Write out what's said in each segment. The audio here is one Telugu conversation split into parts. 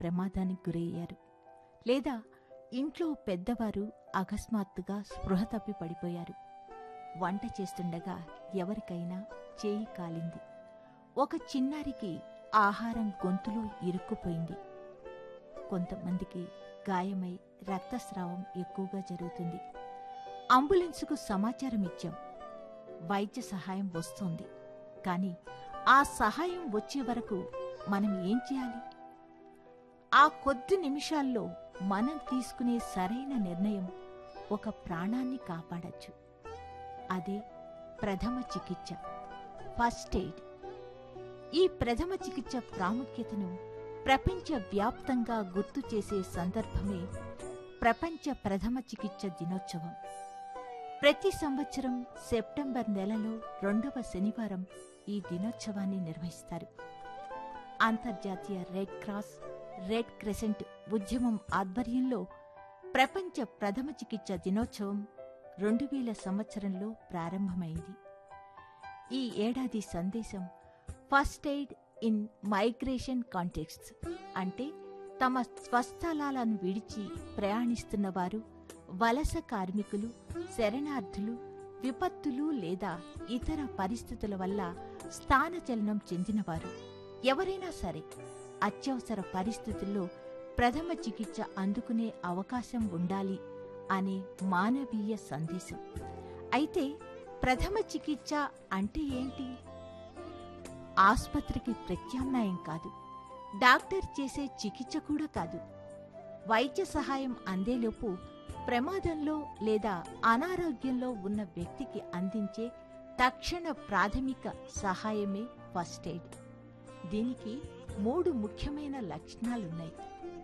ప్రమాదానికి గురయ్యారు లేదా ఇంట్లో పెద్దవారు అకస్మాత్తుగా స్పృహ తప్పి పడిపోయారు వంట చేస్తుండగా ఎవరికైనా చేయి కాలింది ఒక చిన్నారికి ఆహారం గొంతులో ఇరుక్కుపోయింది కొంతమందికి గాయమై రక్తస్రావం ఎక్కువగా జరుగుతుంది అంబులెన్సుకు సమాచారం ఇచ్చాం వైద్య సహాయం వస్తోంది కానీ ఆ సహాయం వచ్చే వరకు మనం ఏం చేయాలి ఆ కొద్ది నిమిషాల్లో మనం తీసుకునే సరైన నిర్ణయం ఒక ప్రాణాన్ని కాపాడచ్చు అదే ప్రథమ చికిత్స ఫస్ట్ ఎయిడ్ ఈ ప్రథమ చికిత్స ప్రాముఖ్యతను ప్రపంచ వ్యాప్తంగా గుర్తు చేసే సందర్భమే ప్రపంచ ప్రథమ చికిత్స దినోత్సవం ప్రతి సంవత్సరం సెప్టెంబర్ నెలలో రెండవ శనివారం ఈ దినోత్సవాన్ని నిర్వహిస్తారు అంతర్జాతీయ రెడ్ క్రాస్ రెడ్ క్రెసెంట్ ఉద్యమం ఆధ్వర్యంలో ప్రపంచ ప్రథమ చికిత్స దినోత్సవం రెండు వేల సంవత్సరంలో ప్రారంభమైంది ఈ ఏడాది సందేశం first aid in migration context అంటే తమ స్వస్థలాలను విడిచి ప్రయాణిస్తున్న వారు వలస కార్మికులు శరణార్థులు విపత్తులు లేదా ఇతర పరిస్థితుల వల్ల స్థానచలనం చెందినవారు ఎవరైనా సరే అత్యవసర పరిస్థితుల్లో ప్రథమ చికిత్స అందుకునే అవకాశం ఉండాలి అనే మానవీయ సందేశం అయితే ప్రథమ చికిత్స అంటే ఏంటి ఆస్పత్రికి ప్రత్యామ్నాయం కాదు డాక్టర్ చేసే చికిత్స కూడా కాదు వైద్య సహాయం అందేలోపు ప్రమాదంలో లేదా అనారోగ్యంలో ఉన్న వ్యక్తికి అందించే తక్షణ ప్రాథమిక సహాయమే ఫస్ట్ ఎయిడ్ దీనికి మూడు ముఖ్యమైన లక్షణాలున్నాయి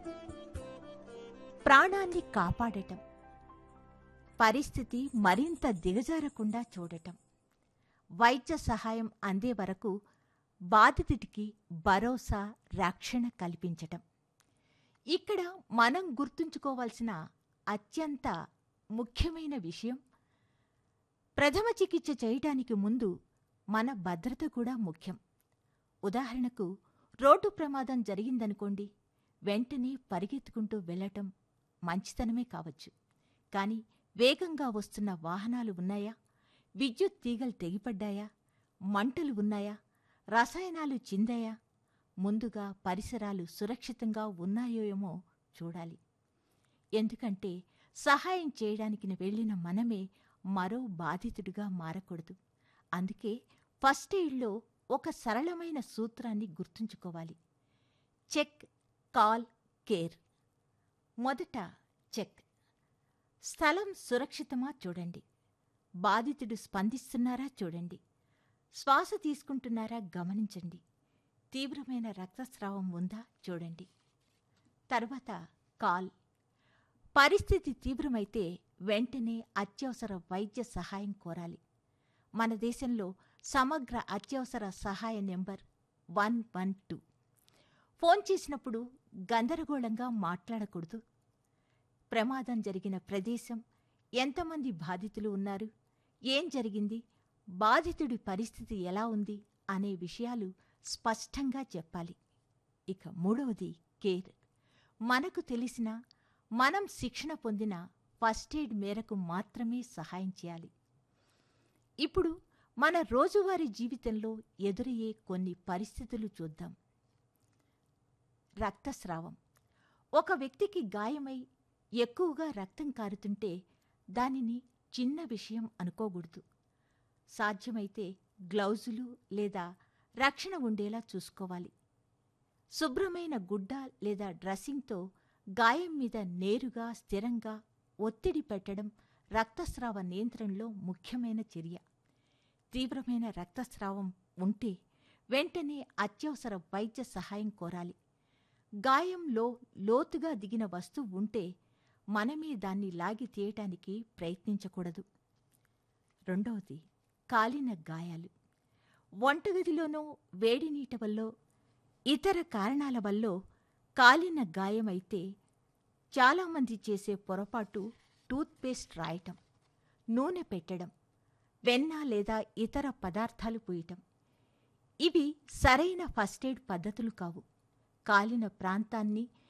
ప్రాణాన్ని కాపాడటం పరిస్థితి మరింత దిగజారకుండా చూడటం వైద్య సహాయం అందే వరకు బాధితుడికి భరోసా రక్షణ కల్పించటం ఇక్కడ మనం గుర్తుంచుకోవాల్సిన అత్యంత ముఖ్యమైన విషయం ప్రథమ చికిత్స చేయటానికి ముందు మన భద్రత కూడా ముఖ్యం ఉదాహరణకు రోడ్డు ప్రమాదం జరిగిందనుకోండి వెంటనే పరిగెత్తుకుంటూ వెళ్ళటం మంచితనమే కావచ్చు కాని వేగంగా వస్తున్న వాహనాలు ఉన్నాయా విద్యుత్ తీగలు తెగిపడ్డాయా మంటలు ఉన్నాయా రసాయనాలు చిందాయా ముందుగా పరిసరాలు సురక్షితంగా ఉన్నాయో ఏమో చూడాలి ఎందుకంటే సహాయం చేయడానికి వెళ్ళిన మనమే మరో బాధితుడిగా మారకూడదు అందుకే ఫస్ట్ ఎయిడ్లో ఒక సరళమైన సూత్రాన్ని గుర్తుంచుకోవాలి చెక్ కాల్ కేర్ మొదట చెక్ స్థలం సురక్షితమా చూడండి బాధితుడు స్పందిస్తున్నారా చూడండి శ్వాస తీసుకుంటున్నారా గమనించండి తీవ్రమైన రక్తస్రావం ఉందా చూడండి తర్వాత కాల్ పరిస్థితి తీవ్రమైతే వెంటనే అత్యవసర వైద్య సహాయం కోరాలి మన దేశంలో సమగ్ర అత్యవసర సహాయ number one one two phone చేసినప్పుడు గందరగోళంగా మాట్లాడకూడదు ప్రమాదం జరిగిన ప్రదేశం ఎంతమంది బాధితులు ఉన్నారు ఏం జరిగింది బాధితుడి పరిస్థితి ఎలా ఉంది అనే విషయాలు స్పష్టంగా చెప్పాలి ఇక మూడవది కేర్ మనకు తెలిసిన మనం శిక్షణ పొందిన ఫస్ట్ ఎయిడ్ మేరకు మాత్రమే సహాయం చేయాలి ఇప్పుడు మన రోజువారీ జీవితంలో ఎదురయ్యే కొన్ని పరిస్థితులు చూద్దాం రక్తస్రావం ఒక వ్యక్తికి గాయమై ఎక్కువగా రక్తం కారుతుంటే దానిని చిన్న విషయం అనుకోకూడదు సాధ్యమైతే గ్లౌజులు లేదా రక్షణ ఉండేలా చూసుకోవాలి శుభ్రమైన గుడ్డ లేదా డ్రెస్సింగ్తో గాయం మీద నేరుగా స్థిరంగా ఒత్తిడి పెట్టడం రక్తస్రావ నియంత్రణలో ముఖ్యమైన చర్య తీవ్రమైన రక్తస్రావం ఉంటే వెంటనే అత్యవసర వైద్య సహాయం కోరాలి గాయంలో లోతుగా దిగిన వస్తువు ఉంటే మనమే దాన్ని లాగి తీయటానికి ప్రయత్నించకూడదు రెండవది కాలిన గాయాలు వంటగదిలోనో వేడి నీట వల్ల ఇతర కారణాల వల్ల కాలిన గాయమైతే చాలామంది చేసే పొరపాటు టూత్పేస్ట్ రాయటం నూనె పెట్టడం వెన్న లేదా ఇతర పదార్థాలు పూయటం ఇవి సరైన ఫస్ట్ ఎయిడ్ పద్ధతులు కావు కాలిన ప్రాంతాన్ని